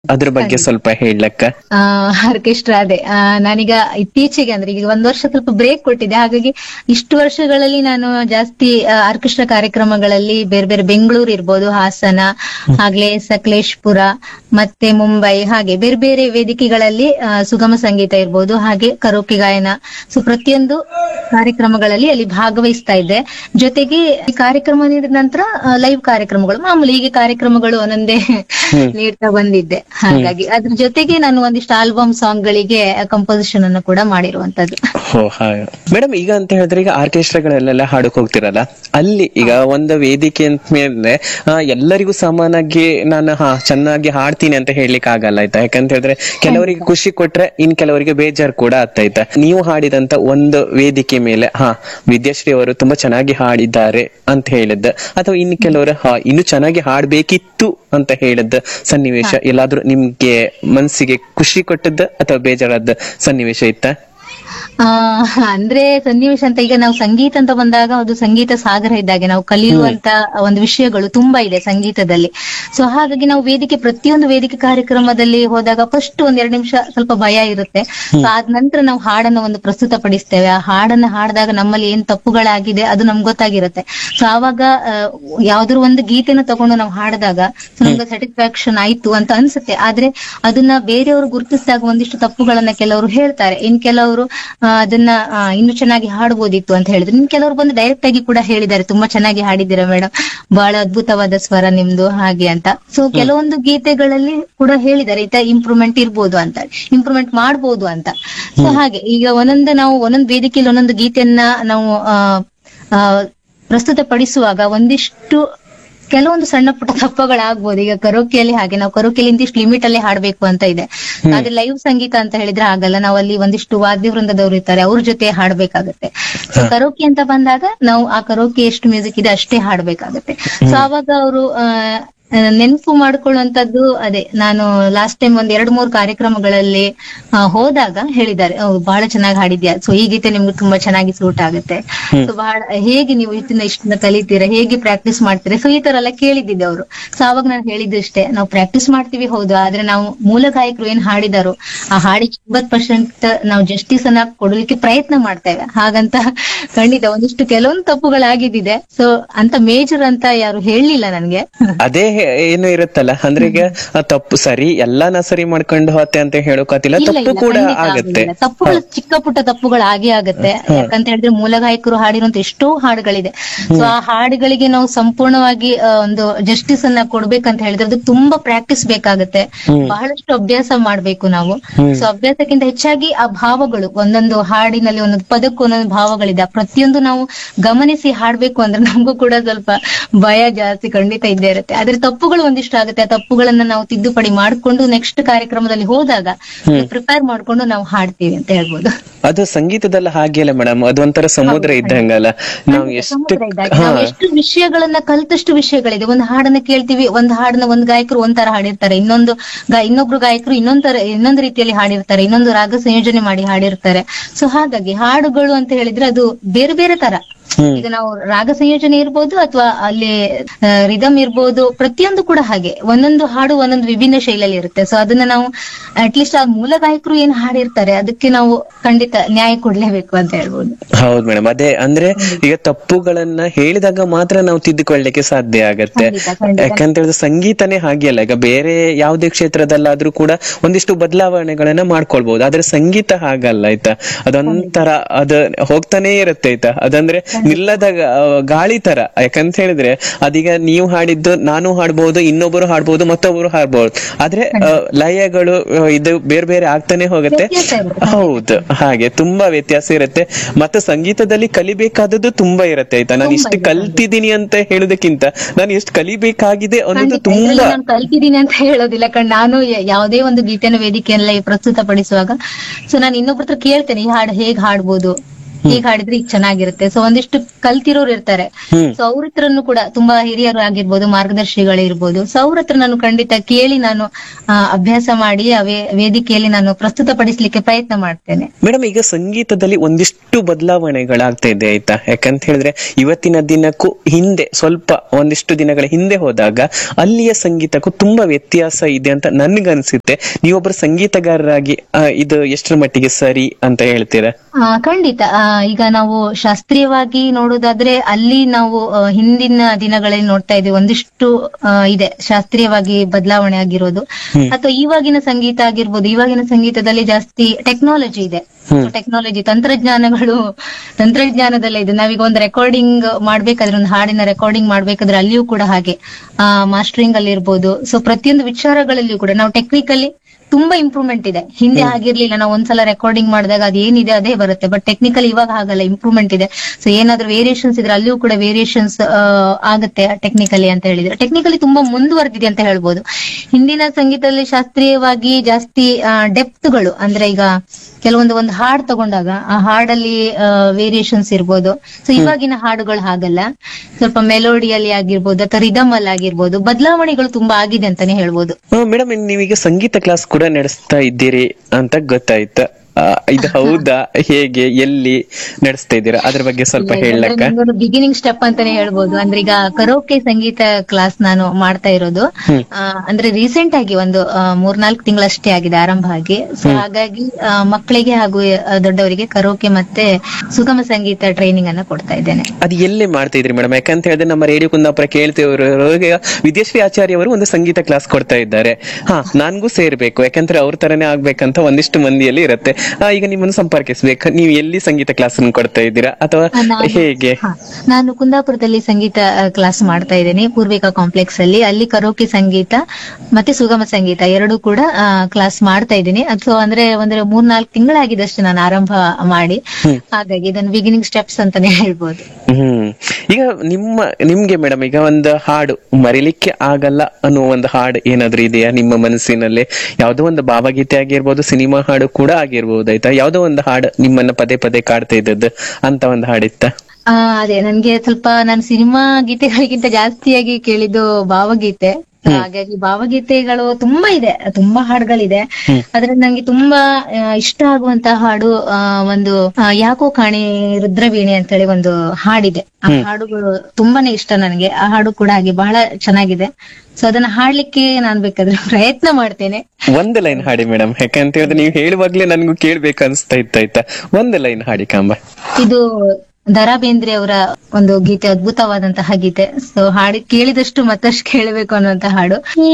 ಅದ್ರ ಬಗ್ಗೆ ಸ್ವಲ್ಪ ಹೇಳಕ್ಕ ಆರ್ಕೆಸ್ಟ್ರಾ ಅದೇ ಆ, ನಾನೀಗ ಇತ್ತೀಚೆಗೆ ಅಂದ್ರೆ ಈಗ ಒಂದ್ ವರ್ಷ ಸ್ವಲ್ಪ ಬ್ರೇಕ್ ಕೊಟ್ಟಿದ್ದೆ ಹಾಗಾಗಿ ಇಷ್ಟು ವರ್ಷಗಳಲ್ಲಿ ನಾನು ಜಾಸ್ತಿ ಆರ್ಕೆಸ್ಟ್ರಾ ಕಾರ್ಯಕ್ರಮಗಳಲ್ಲಿ ಬೇರೆ ಬೇರೆ ಬೆಂಗಳೂರು ಇರ್ಬೋದು ಹಾಸನ ಹಾಗೆ ಸಕಲೇಶ್ಪುರ ಮತ್ತೆ ಮುಂಬೈ ಹಾಗೆ ಬೇರೆ ಬೇರೆ ವೇದಿಕೆಗಳಲ್ಲಿ ಆ, ಸುಗಮ ಸಂಗೀತ ಇರ್ಬೋದು ಹಾಗೆ ಕರೋಕೆ ಗಾಯನ ಸೊ ಪ್ರತಿಯೊಂದು ಕಾರ್ಯಕ್ರಮಗಳಲ್ಲಿ ಅಲ್ಲಿ ಭಾಗವಹಿಸ್ತಾ ಇದ್ದೆ ಜೊತೆಗೆ ಈ ಕಾರ್ಯಕ್ರಮ ನೀಡಿದ ನಂತರ ಲೈವ್ ಕಾರ್ಯಕ್ರಮಗಳು ಮಾಮೂಲಿ ಹೀಗೆ ಕಾರ್ಯಕ್ರಮಗಳು ಒಂದೊಂದೇ ನೀಡ್ತಾ ಬಂದಿದ್ದೆ ಹಾಗಾಗಿ ಅದ್ರ ಜೊತೆಗೆ ನಾನು ಒಂದಿಷ್ಟು ಆಲ್ಬಮ್ ಸಾಂಗ್ ಗಳಿಗೆ ಕಂಪೋಸಿಷನ್ ಅನ್ನು ಕೂಡ ಮಾಡಿರುವಂತದ್ದು ಓ ಹಾಗೆ ಮೇಡಮ್ ಈಗ ಅಂತ ಹೇಳಿದ್ರೆ ಈಗ ಆರ್ಕೆಸ್ಟ್ರಾಗಳಲ್ಲೆಲ್ಲ ಹಾಡಕ್ ಹೋಗ್ತಿರಲ್ಲ ಅಲ್ಲಿ ಈಗ ಒಂದು ವೇದಿಕೆ ಅಂತ ಮೇಲೆ ಆ, ಎಲ್ಲರಿಗೂ ಸಮಾನಾಗಿ ನಾನು ಹಾ ಚೆನ್ನಾಗಿ ಹಾಡ್ತೀನಿ ಅಂತ ಹೇಳಲಿಕ್ಕೆ ಆಗಲ್ಲ ಆಯ್ತಾ ಯಾಕಂತ ಹೇಳಿದ್ರೆ ಕೆಲವರಿಗೆ ಖುಷಿ ಕೊಟ್ರೆ ಇನ್ ಕೆಲವರಿಗೆ ಬೇಜಾರ್ ಕೂಡ ಆಗ್ತಾಯ್ತಾ ನೀವು ಹಾಡಿದಂತ ಒಂದು ವೇದಿಕೆ ಮೇಲೆ ಹಾ ವಿದ್ಯಾಶ್ರೀ ಅವರು ತುಂಬಾ ಚೆನ್ನಾಗಿ ಹಾಡಿದ್ದಾರೆ ಅಂತ ಹೇಳಿದ್ದ ಅಥವಾ ಇನ್ನು ಕೆಲವರು ಹಾ ಇನ್ನು ಚೆನ್ನಾಗಿ ಹಾಡ್ಬೇಕಿತ್ತು ಅಂತ ಹೇಳಿದ್ದ ಸನ್ನಿವೇಶ ಎಲ್ಲಾದ್ರೂ ನಿಮ್ಗೆ ಮನ್ಸಿಗೆ ಖುಷಿ ಕೊಟ್ಟದ್ದ ಅಥವಾ ಬೇಜಾರಾದ ಸನ್ನಿವೇಶ ಇತ್ತಾ ಆ ಅಂದ್ರೆ ಸನ್ನಿವೇಶ ಅಂತ ಈಗ ನಾವು ಸಂಗೀತ ಅಂತ ಬಂದಾಗ ಅದು ಸಂಗೀತ ಸಾಗರ ಇದ್ದಾಗೆ ನಾವು ಕಲಿಯುವಂತ ಒಂದು ವಿಷಯಗಳು ತುಂಬಾ ಇದೆ ಸಂಗೀತದಲ್ಲಿ ಸೊ ಹಾಗಾಗಿ ನಾವು ವೇದಿಕೆ ಪ್ರತಿಯೊಂದು ವೇದಿಕೆ ಕಾರ್ಯಕ್ರಮದಲ್ಲಿ ಹೋದಾಗ ಫಸ್ಟ್ ಒಂದ್ ಎರಡು ನಿಮಿಷ ಸ್ವಲ್ಪ ಭಯ ಇರುತ್ತೆ ಸೊ ಆದ ನಂತರ ನಾವು ಹಾಡನ್ನ ಒಂದು ಪ್ರಸ್ತುತ ಪಡಿಸ್ತೇವೆ ಆ ಹಾಡನ್ನ ಹಾಡಿದಾಗ ನಮ್ಮಲ್ಲಿ ಏನ್ ತಪ್ಪುಗಳಾಗಿದೆ ಅದು ನಮ್ಗೆ ಗೊತ್ತಾಗಿರುತ್ತೆ ಸೊ ಆವಾಗ ಆ, ಯಾವ್ದಾದ್ರು ಒಂದು ಗೀತೆನ ತಗೊಂಡು ನಾವು ಹಾಡಿದಾಗ ಸೊ ನಮ್ಗೆ ಸ್ಯಾಟಿಸ್ಫ್ಯಾಕ್ಷನ್ ಆಯ್ತು ಅಂತ ಅನ್ಸುತ್ತೆ ಆದ್ರೆ ಅದನ್ನ ಬೇರೆಯವರು ಗುರುತಿಸಿದಾಗ ಒಂದಿಷ್ಟು ತಪ್ಪುಗಳನ್ನ ಕೆಲವರು ಹೇಳ್ತಾರೆ ಇನ್ ಕೆಲವರು ಆ, ಅದನ್ನ ಆ, ಇನ್ನು ಚೆನ್ನಾಗಿ ಹಾಡ್ಬೋದಿತ್ತು ಅಂತ ಹೇಳಿದ್ರು ಇನ್ ಕೆಲವರು ಬಂದು ಡೈರೆಕ್ಟ್ ಆಗಿ ಕೂಡ ಹೇಳಿದ್ದಾರೆ ತುಂಬಾ ಚೆನ್ನಾಗಿ ಹಾಡಿದ್ದೀರಾ ಮೇಡಮ್ ಬಹಳ ಅದ್ಭುತವಾದ ಸ್ವರ ನಿಮ್ದು ಹಾಗೆ ಅಂತ ಸೊ ಕೆಲವೊಂದು ಗೀತೆಗಳಲ್ಲಿ ಕೂಡ ಹೇಳಿದ್ದಾರೆ ಈತ ಇಂಪ್ರೂವ್ಮೆಂಟ್ ಇರ್ಬೋದು ಅಂತ ಇಂಪ್ರೂವ್ಮೆಂಟ್ ಮಾಡ್ಬೋದು ಅಂತ ಸೊ ಹಾಗೆ ಈಗ ಒಂದೊಂದು ನಾವು ಒಂದೊಂದು ವೇದಿಕೆಯಲ್ಲಿ ಒಂದೊಂದು ಗೀತೆಯನ್ನ ನಾವು ಆ ಆ, ಪ್ರಸ್ತುತಪಡಿಸುವಾಗ ಒಂದಿಷ್ಟು ಕೆಲವೊಂದು ಸಣ್ಣ ಪುಟ್ಟ ತಪ್ಪುಗಳಾಗ್ಬೋದು ಈಗ ಕರೋಕೆಯಲ್ಲಿ ಹಾಗೆ ನಾವು ಕರೋಕೆಯಲ್ಲಿ ಇಂತಿಷ್ಟು ಲಿಮಿಟ್ ಅಲ್ಲಿ ಹಾಡ್ಬೇಕು ಅಂತ ಇದೆ ಆದ್ರೆ ಲೈವ್ ಸಂಗೀತ ಅಂತ ಹೇಳಿದ್ರೆ ಆಗಲ್ಲ ನಾವು ಅಲ್ಲಿ ಒಂದಿಷ್ಟು ವಾದ್ಯ ವೃಂದದವ್ರು ಇರ್ತಾರೆ ಅವ್ರ ಜೊತೆ ಹಾಡ್ಬೇಕಾಗತ್ತೆ ಸೊ ಕರೋಕೆ ಅಂತ ಬಂದಾಗ ನಾವು ಆ ಕರೋಕೆ ಎಷ್ಟು ಮ್ಯೂಸಿಕ್ ಇದೆ ಅಷ್ಟೇ ಹಾಡ್ಬೇಕಾಗತ್ತೆ ಸೊ ಅವಾಗ ಅವರು ನೆನಪು ಮಾಡ್ಕೊಳ್ಳುವಂತದ್ದು ಅದೇ ನಾನು ಲಾಸ್ಟ್ ಟೈಮ್ ಒಂದ್ ಎರಡ್ ಮೂರು ಕಾರ್ಯಕ್ರಮಗಳಲ್ಲಿ ಆ, ಹೋದಾಗ ಹೇಳಿದ್ದಾರೆ "ಓ, ಬಹಳ ಚೆನ್ನಾಗಿ ಹಾಡಿದ್ಯಾ ಸೊ ಈ ಗೀತೆ ನಿಮ್ಗೆ ತುಂಬಾ ಚೆನ್ನಾಗಿ ಸೂಟ್ ಆಗುತ್ತೆ ಸೊ ಬಹಳ ಹೇಗೆ ನೀವು ಇಷ್ಟನ್ನ ಇಷ್ಟನ್ನ ಕಲಿತೀರಾ ಹೇಗೆ ಪ್ರಾಕ್ಟೀಸ್ ಮಾಡ್ತೀರಾ ಸೊ ಈ ತರ ಎಲ್ಲ ಕೇಳಿದ್ದಿದ್ದೆ ಅವರು ಸೊ ಅವಾಗ ನಾನು ಹೇಳಿದ್ದು ಇಷ್ಟೇ ನಾವು ಪ್ರಾಕ್ಟೀಸ್ ಮಾಡ್ತೀವಿ ಹೌದು ಆದ್ರೆ ನಾವು ಮೂಲ ಗಾಯಕರು ಏನ್ ಹಾಡಿದಾರೋ ಆ ಹಾಡಿಗೆ ಎಂಬತ್ ಪರ್ಸೆಂಟ್ ನಾವು ಜಸ್ಟಿಸ್ ಅನ್ನ ಕೊಡಲಿಕ್ಕೆ ಪ್ರಯತ್ನ ಮಾಡ್ತೇವೆ ಹಾಗಂತ ಖಂಡಿತ ಒಂದಿಷ್ಟು ಕೆಲವೊಂದು ತಪ್ಪುಗಳಾಗಿದ್ದಿದೆ ಸೊ ಅಂತ ಮೇಜರ್ ಅಂತ ಯಾರು ಹೇಳಲಿಲ್ಲ ನನ್ಗೆ ಅದೇ ಹೇ- ಏನು ಇರುತ್ತಲ್ಲ ಅಂದ್ರೆ ಈಗ ಆ ತಪ್ಪು ಸರಿ ಎಲ್ಲಾನ ಸರಿ ಮಾಡ್ಕೊಂಡು ಹೋತೆ ಅಂತ ಹೇಳೋಕಾತಿಲ್ಲ ಇಲ್ಲ, ತಪ್ಪು ಇಲ್ಲ, ಕೂಡ ಖಂಡಿತ ಆಗತ್ತೆ ಆಗುದಿಲ್ಲ. ತಪ್ಪುಗಳು ಚಿಕ್ಕ ಪುಟ್ಟ ತಪ್ಪುಗಳು ಆಗೇ ಆಗತ್ತೆ ಯಾಕಂತ ಹೇಳಿದ್ರೆ ಮೂಲ ಗಾಯಕರು ಹಾಡಿರುವಂತ ಎಷ್ಟೋ ಹಾಡುಗಳಿದೆ ಸೊ ಆ ಹಾಡುಗಳಿಗೆ ನಾವು ಸಂಪೂರ್ಣವಾಗಿ ಆ, ಒಂದು ಜಸ್ಟಿಸ್ ಅನ್ನ ಕೊಡ್ಬೇಕಂತ ಹೇಳಿದ್ರೆ ಅದು ತುಂಬಾ ಪ್ರಾಕ್ಟೀಸ್ ಬೇಕಾಗತ್ತೆ ಬಹಳಷ್ಟು ಅಭ್ಯಾಸ ಮಾಡ್ಬೇಕು ನಾವು ಸೊ ಅಭ್ಯಾಸಕ್ಕಿಂತ ಹೆಚ್ಚಾಗಿ ಆ ಭಾವಗಳು ಒಂದೊಂದು ಹಾಡಿನಲ್ಲಿ ಒಂದೊಂದು ಪದಕ್ಕೂ ಒಂದೊಂದು ಭಾವಗಳಿದೆ ಆ ಪ್ರತಿಯೊಂದು ನಾವು ಗಮನಿಸಿ ಹಾಡ್ಬೇಕು ಅಂದ್ರೆ ನಮಗೂ ಕೂಡ ಸ್ವಲ್ಪ ಭಯ ಜಾಸ್ತಿ ಖಂಡಿತ ಇದ್ದೇ ಇರುತ್ತೆ ಆದ್ರೆ ತಪ್ಪುಗಳು ಒಂದಿಷ್ಟು ಆಗುತ್ತೆ ಆ ತಪ್ಪುಗಳನ್ನ ನಾವು ತಿದ್ದುಪಡಿ ಮಾಡ್ಕೊಂಡು ನೆಕ್ಸ್ಟ್ ಕಾರ್ಯಕ್ರಮದಲ್ಲಿ ಹೋದಾಗ ಪ್ರಿಪೇರ್ ಮಾಡ್ಕೊಂಡು ನಾವು ಹಾಡ್ತೀವಿ ಅಂತ ಹೇಳ್ಬೋದು ಅದು ಸಂಗೀತದಲ್ಲ ಹಾಗೆ ಅಲ್ಲ ಮೇಡಮ್ ಅದು ಒಂಥರ ಸಮುದ್ರ ಇದ್ದಂಗಲ್ಲ ನಾವು ಎಷ್ಟು ಸಮುದ್ರ ಇದ್ದಾಗ ಹಾ ನಾವು ಎಷ್ಟು ವಿಷಯಗಳನ್ನ ಕಲ್ತಷ್ಟು ವಿಷಯಗಳಿದೆ ಒಂದು ಹಾಡನ್ನ ಕೇಳ್ತೀವಿ ಒಂದು ಹಾಡನ್ನ ಒಂದ್ ಗಾಯಕರು ಒಂದ್ ತರ ಹಾಡಿರ್ತಾರೆ ಇನ್ನೊಂದು ಗಾ- ಇನ್ನೊಬ್ರು ಗಾಯಕರು ಇನ್ನೊಂದ್ ತರ ಇನ್ನೊಂದು ರೀತಿಯಲ್ಲಿ ಹಾಡಿರ್ತಾರೆ ಇನ್ನೊಂದು ರಾಗ ಸಂಯೋಜನೆ ಮಾಡಿ ಹಾಡಿರ್ತಾರೆ ಸೊ ಹಾಗಾಗಿ ಹಾಡುಗಳು ಅಂತ ಹೇಳಿದ್ರೆ ಅದು ಬೇರೆ ಬೇರೆ ತರ ಈಗ ನಾವು ರಾಗ ಸಂಯೋಜನೆ ಇರ್ಬೋದು ಅಥವಾ ಅಲ್ಲಿ ರಿದಮ್ ಇರ್ಬೋದು ಪ್ರತಿಯೊಂದು ಕೂಡ ಹಾಗೆ ಒಂದೊಂದು ಹಾಡು ಒಂದೊಂದು ವಿಭಿನ್ನ ಶೈಲಿಯಲ್ಲಿ ಇರುತ್ತೆ ಸೊ ಅದನ್ನ ನಾವು ಅಟ್ಲೀಸ್ಟ್ ಆ ಮೂಲ ಗಾಯಕರು ಏನ್ ಹಾಡಿರ್ತಾರೆ ಅದಕ್ಕೆ ನಾವು ಖಂಡಿತ ನ್ಯಾಯ ಕೊಡ್ಲೇಬೇಕು ಅಂತ ಹೇಳ್ಬೋದು ಹೌದು ಮೇಡಮ್ ಅದೇ ಅಂದ್ರೆ ಈಗ ತಪ್ಪುಗಳನ್ನ ಹೇಳಿದಾಗ ಮಾತ್ರ ನಾವು ತಿದ್ದುಕೊಳ್ಳಿಕ್ಕೆ ಸಾಧ್ಯ ಆಗತ್ತೆ ಖಂಡಿತ, ಖಂಡಿತ. ಯಾಕಂತ ಹೇಳಿದ್ರೆ ಸಂಗೀತನೇ ಹಾಗೆ ಅಲ್ಲ ಈಗ ಬೇರೆ ಯಾವುದೇ ಕ್ಷೇತ್ರದಲ್ಲಾದ್ರೂ ಕೂಡ ಒಂದಿಷ್ಟು ಬದಲಾವಣೆಗಳನ್ನ ಮಾಡ್ಕೊಳ್ಬಹುದು ಆದ್ರೆ ಸಂಗೀತ ಹಾಗಲ್ಲ ಆಯ್ತಾ ಅದೊಂಥರ ಅದ ಹೋಗ್ತಾನೆ ಇರುತ್ತೆ ಆಯ್ತಾ ಅದಂದ್ರೆ ನಿಲ್ಲದ ಗಾ- ಗಾಳಿ ತರ ಯಾಕಂತ ಹೇಳಿದ್ರೆ ಅದೀಗ ನೀವು ಹಾಡಿದ್ದು ನಾನು ಹಾಡ್ಬಹುದು ಇನ್ನೊಬ್ಬರು ಹಾಡ್ಬಹುದು ಮತ್ತೊಬ್ಬರು ಹಾಡ್ಬಹುದು ಆದ್ರೆ ಆ, ಲಯಗಳು ಆ, ಇದು ಬೇರೆ ಬೇರೆ ಆಗ್ತಾನೆ ಹೋಗುತ್ತೆ ವ್ಯತ್ಯಾಸ ಇರುತ್ತೆ. ಹೌದು ಹಾಗೆ ತುಂಬಾ ವ್ಯತ್ಯಾಸ ಇರುತ್ತೆ ಮತ್ತೆ ಸಂಗೀತದಲ್ಲಿ ಕಲಿಬೇಕಾದದ್ದು ತುಂಬಾ ಇರುತ್ತೆ ಆಯ್ತಾ ನಾನು ಇಷ್ಟು ಕಲ್ತಿದ್ದೀನಿ ಅಂತ ಹೇಳೋದಕ್ಕಿಂತ ನಾನು ಎಷ್ಟು ಕಲಿಬೇಕಾಗಿದೆ ಅನ್ನೋದು ಖಂಡಿತ. ಇದ್ರಲ್ಲಿ ತುಂಬಾ ನಾನು ಕಲ್ತಿದ್ದೀನಿ ಅಂತ ಹೇಳೋದಿಲ್ಲ ಕಣ್ ನಾನು ಯ- ಯಾವುದೇ ಒಂದು ಗೀತೆನ ವೇದಿಕೆಯಲ್ಲಿ ಪ್ರಸ್ತುತ ಪಡಿಸುವಾಗ ಸೊ ನಾನು ಇನ್ನೊಬ್ರ ಹತ್ರ ಕೇಳ್ತೇನೆ ಈ ಹಾಡು ಹೇಗ್ ಹಾಡ್ಬೋದು ಹೀಗ್ ಹಾಡಿದ್ರೆ ಈಗ ಚೆನ್ನಾಗಿರುತ್ತೆ ಸೊ ಒಂದಿಷ್ಟು ಕಲ್ತಿರೋರು ಇರ್ತಾರೆ ಹ್ಮ್ ಸೊ ಅವ್ರ ಹತ್ರನು ಕೂಡ ತುಂಬಾ ಹಿರಿಯರು ಆಗಿರ್ಬೋದು ಮಾರ್ಗದರ್ಶಿಗಳಿರ್ಬೋದು ಸೊ ಅವ್ರ ಹತ್ರ ನಾನು ಖಂಡಿತ ಕೇಳಿ ನಾನು ಆ, ಅಭ್ಯಾಸ ಮಾಡಿ ಆ ವೇ- ವೇದಿಕೆಯಲ್ಲಿ ನಾನು ಪ್ರಸ್ತುತಪಡಿಸ್ಲಿಕ್ಕೆ ಪ್ರಯತ್ನ ಮಾಡ್ತೇನೆ ಮೇಡಮ್ ಈಗ ಸಂಗೀತದಲ್ಲಿ ಒಂದಿಷ್ಟು ಬದಲಾವಣೆಗಳಾಗ್ತಾ ಇದೆ ಆಯ್ತಾ ಯಾಕಂತ ಹೇಳಿದ್ರೆ ಇವತ್ತಿನ ದಿನಕ್ಕೂ ಹಿಂದೆ ಸ್ವಲ್ಪ ಒಂದಿಷ್ಟು ದಿನಗಳ ಹಿಂದೆ ಹೋದಾಗ ಅಲ್ಲಿಯ ಸಂಗೀತಕ್ಕೂ ತುಂಬಾ ವ್ಯತ್ಯಾಸ ಇದೆ ಅಂತ ನನ್ಗನ್ಸುತ್ತೆ ನೀವೊಬ್ಬರು ಸಂಗೀತಗಾರರಾಗಿ ಆ, ಇದು ಎಷ್ಟರ ಮಟ್ಟಿಗೆ ಸರಿ ಅಂತ ಹೇಳ್ತೀರಾ ಆ, ಖಂಡಿತ ಆ, ಈಗ ನಾವು ಶಾಸ್ತ್ರೀಯವಾಗಿ ನೋಡೋದಾದ್ರೆ ಅಲ್ಲಿ ನಾವು ಆ, ಹಿಂದಿನ ದಿನಗಳಲ್ಲಿ ನೋಡ್ತಾ ಇದ್ದೀವಿ ಒಂದಿಷ್ಟು ಆ, ಇದೆ ಶಾಸ್ತ್ರೀಯವಾಗಿ ಬದಲಾವಣೆ ಆಗಿರೋದು ಅಥವಾ ಇವಾಗಿನ ಸಂಗೀತ ಆಗಿರ್ಬೋದು ಇವಾಗಿನ ಸಂಗೀತದಲ್ಲಿ ಜಾಸ್ತಿ ಟೆಕ್ನಾಲಜಿ ಇದೆ ಟೆಕ್ನಾಲಜಿ ತಂತ್ರಜ್ಞಾನಗಳು ತಂತ್ರಜ್ಞಾನದಲ್ಲೇ ಇದೆ ನಾವೀಗ ಒಂದು ರೆಕಾರ್ಡಿಂಗ್ ಮಾಡ್ಬೇಕಾದ್ರೆ ಒಂದು ಹಾಡಿನ ರೆಕಾರ್ಡಿಂಗ್ ಮಾಡ್ಬೇಕಾದ್ರೆ ಅಲ್ಲಿಯೂ ಕೂಡ ಹಾಗೆ ಆ ಮಾಸ್ಟರಿಂಗ್ ಅಲ್ಲಿ ಇರ್ಬೋದು ಸೊ ಪ್ರತಿಯೊಂದು ವಿಚಾರಗಳಲ್ಲಿಯೂ ಕೂಡ ನಾವು ಟೆಕ್ನಿಕಲಿ ತುಂಬಾ ಇಂಪ್ರೂವ್ಮೆಂಟ್ ಇದೆ ಹಿಂದೆ ಆಗಿರ್ಲಿಲ್ಲ ನಾವು ಒಂದ್ಸಲ ರೆಕಾರ್ಡಿಂಗ್ ಮಾಡಿದಾಗ ಅದು ಏನಿದೆ ಅದೇ ಬರುತ್ತೆ ಬಟ್ ಟೆಕ್ನಿಕಲ್ ಇವಾಗ ಹಾಗಲ್ಲ ಇಂಪ್ರೂವ್ಮೆಂಟ್ ಇದೆ ಸೊ ಏನಾದ್ರೂ ವೇರಿಯೇಷನ್ಸ್ ಇದ್ರೆ ಅಲ್ಲಿಯೂ ಕೂಡ ವೇರಿಯೇಷನ್ಸ್ ಆಗುತ್ತೆ ಟೆಕ್ನಿಕಲಿ ಅಂತ ಹೇಳಿದ್ರೆ ಟೆಕ್ನಿಕಲಿ ತುಂಬಾ ಮುಂದುವರೆದಿದೆ ಅಂತ ಹೇಳ್ಬೋದು ಹಿಂದಿನ ಸಂಗೀತದಲ್ಲಿ ಶಾಸ್ತ್ರೀಯವಾಗಿ ಜಾಸ್ತಿ ಡೆಪ್ತ್ಗಳು ಅಂದ್ರೆ ಈಗ ಕೆಲವೊಂದು ಒಂದು ಹಾಡ್ ತಗೊಂಡಾಗ ಆ ಹಾಡಲ್ಲಿ ವೇರಿಯೇಷನ್ಸ್ ಇರ್ಬೋದು ಸೊ ಇವಾಗಿನ ಹಾಡುಗಳು ಹಾಗಲ್ಲ ಸ್ವಲ್ಪ ಮೆಲೋಡಿಯಲ್ಲಿ ಆಗಿರ್ಬೋದು ಅಥವಾ ರಿದಮ್ ಅಲ್ಲಿ ಆಗಿರ್ಬೋದು ಬದಲಾವಣೆಗಳು ತುಂಬಾ ಆಗಿದೆ ಅಂತಾನೆ ಹೇಳ್ಬೋದು ಮೇಡಮ್ ನೀವೀಗ ಸಂಗೀತ ಕ್ಲಾಸ್ ಕೂಡ ನಡೆಸ್ತಾ ಇದ್ದೀರಿ ಅಂತ ಗೊತ್ತಾಯ್ತು ಆ, ಇದು ಹೌದಾ ಹೇಗೆ ಎಲ್ಲಿ ನಡೆಸ್ತಾ ಇದ್ದೀರಾ ಅದ್ರ ಬಗ್ಗೆ ಸ್ವಲ್ಪ ಹೇಳಕ್ಕ ಬಿಗಿನಿಂಗ್ ಸ್ಟೆಪ್ ಅಂತಾನೆ ಹೇಳ್ಬೋದು ಅಂದ್ರೆ ಈಗ ಕರೋಕೆ ಸಂಗೀತ ಕ್ಲಾಸ್ ನಾನು ಮಾಡ್ತಾ ಇರೋದು ಆ, ಅಂದ್ರೆ ರೀಸೆಂಟ್ ಆಗಿ ಒಂದು ಆ, ಮೂರ್ನಾಲ್ಕು ತಿಂಗಳಷ್ಟೇ ಆಗಿದೆ ಆರಂಭ ಆಗಿ ಸೊ ಹಾಗಾಗಿ ಆ, ಮಕ್ಕಳಿಗೆ ಹಾಗೂ ಆ, ದೊಡ್ಡವರಿಗೆ ಕರೋಕೆ ಮತ್ತೆ ಸುಗಮ ಸಂಗೀತ ಟ್ರೈನಿಂಗ್ ಅನ್ನ ಕೊಡ್ತಾ ಇದ್ದೇನೆ ಅದು ಎಲ್ಲೇ ಮಾಡ್ತಾ ಇದ್ರಿ ಮೇಡಮ್ ಯಾಕಂತ ಹೇಳಿದ್ರೆ ನಮ್ಮ ರೇಡಿಯೋ ಕುಂದಾಪುರ ಕೇಳ್ತಿವರು ವಿದ್ಯಾಶ್ರೀ ಆಚಾರ್ಯ ಅವರು ಒಂದು ಸಂಗೀತ ಕ್ಲಾಸ್ ಕೊಡ್ತಾ ಇದ್ದಾರೆ ಹಾ ನನ್ಗೂ ಸೇರ್ಬೇಕು ಯಾಕಂದ್ರೆ ಅವ್ರ ತರನೇ ಆಗ್ಬೇಕಂತ ಒಂದಿಷ್ಟು ಮಂದಿಯಲ್ಲಿ ಇರುತ್ತೆ ಆ, ಈಗ ನಿಮ್ಮನ್ನು ಸಂಪರ್ಕಿಸ್ಬೇಕು ನೀವು ಎಲ್ಲಿ ಸಂಗೀತ ಕ್ಲಾಸ್ ಕೊಡ್ತಾ ಇದ್ದೀರಾ ಅಥವಾ ನಾನು- ಹೇಗೆ ಹಾ. ನಾನು ಕುಂದಾಪುರದಲ್ಲಿ ಸಂಗೀತ ಕ್ಲಾಸ್ ಮಾಡ್ತಾ ಇದ್ದೇನೆ ಪೂರ್ವಿಕಾ ಕಾಂಪ್ಲೆಕ್ಸ್ ಅಲ್ಲಿ ಅಲ್ಲಿ ಕರೋಕೆ ಸಂಗೀತ ಮತ್ತೆ ಸುಗಮ ಸಂಗೀತ ಎರಡು ಕೂಡ ಕ್ಲಾಸ್ ಮಾಡ್ತಾ ಇದ್ದೀನಿ ಅಥವಾ ಅಂದ್ರೆ ಒಂದ್ರೆ ಮೂರ್ನಾಲ್ಕು ತಿಂಗಳಾಗಿದೆ ಅಷ್ಟೇ ನಾನು ಆರಂಭ ಮಾಡಿ ಹಾಗಾಗಿ ಇದನ್ನು ಬಿಗಿನಿಂಗ್ ಸ್ಟೆಪ್ಸ್ ಅಂತಾನೆ ಹೇಳ್ಬೋದು ಹ್ಮ್ ಈಗ ನಿಮ್ಮ ನಿಮ್ಗೆ ಮೇಡಮ್ ಈಗ ಒಂದು ಹಾಡು ಮರಿಲಿಕ್ಕೆ ಆಗಲ್ಲ ಅನ್ನೋ ಒಂದು ಹಾಡು ಏನಾದ್ರೂ ಇದೆಯಾ ನಿಮ್ಮ ಮನಸ್ಸಿನಲ್ಲಿ ಯಾವ್ದೋ ಒಂದು ಭಾವಗೀತೆ ಆಗಿರ್ಬೋದು ಸಿನಿಮಾ ಹಾಡು ಕೂಡ ಆಗಿರ್ಬೋದು ಆಯ್ತಾ ಯಾವ್ದೋ ಒಂದು ಹಾಡು ನಿಮ್ಮನ್ನ ಪದೇ ಪದೇ ಕಾಡ್ತಾ ಇದ್ದದ್ದು ಅಂತ ಒಂದು ಹಾಡಿತ್ತ ಆ ಅದೇ ನನ್ಗೆ ಸ್ವಲ್ಪ ನಾನು ಸಿನಿಮಾ ಗೀತೆಗಳಿಗಿಂತ ಜಾಸ್ತಿಯಾಗಿ ಕೇಳಿದ್ದು ಭಾವಗೀತೆ ಹಾಗಾಗಿ ಭಾವಗೀತೆಗಳು ತುಂಬಾ ಇದೆ ತುಂಬಾ ಹಾಡುಗಳಿದೆ ಆದ್ರೆ ನಂಗೆ ತುಂಬಾ ಆ, ಇಷ್ಟ ಆಗುವಂತ ಹಾಡು ಆ, ಒಂದು ಆ, ಯಾಕೋ ಕಾಣಿ ರುದ್ರವೀಣೆ ಅಂತೇಳಿ ಒಂದು ಹಾಡಿದೆ ಆ ಹಾಡುಗಳು ತುಂಬಾನೇ ಇಷ್ಟ ನನಗೆ ಆ ಹಾಡು ಕೂಡ ಹಾಗೆ ಬಹಳ ಚೆನ್ನಾಗಿದೆ ಸೊ ಅದನ್ನ ಹಾಡ್ಲಿಕ್ಕೆ ನಾನ್ ಬೇಕಾದ್ರೆ ಪ್ರಯತ್ನ ಮಾಡ್ತೇನೆ ಒಂದು ಲೈನ್ ಹಾಡಿ ಮೇಡಮ್ ಯಾಕಂತ ಹೇಳಿದ್ರೆ ನೀವು ಹೇಳುವಾಗ್ಲೇ ನನ್ಗೂ ಕೇಳ್ಬೇಕು ಅನ್ಸ್ತಾ ಇತ್ತಾಯ್ತಾ ಒಂದು ಲೈನ್ ಹಾಡಿ ಕಾಂಬ ಇದು ದರಾ ಬೇಂದ್ರೆ ಅವರ ಒಂದು ಗೀತೆ ಅದ್ಭುತವಾದಂತಹ ಗೀತೆ ಸೊ ಹಾಡಿ ಕೇಳಿದಷ್ಟು ಮತ್ತಷ್ಟು ಕೇಳಬೇಕು ಅನ್ನುವಂತ ಹಾಡು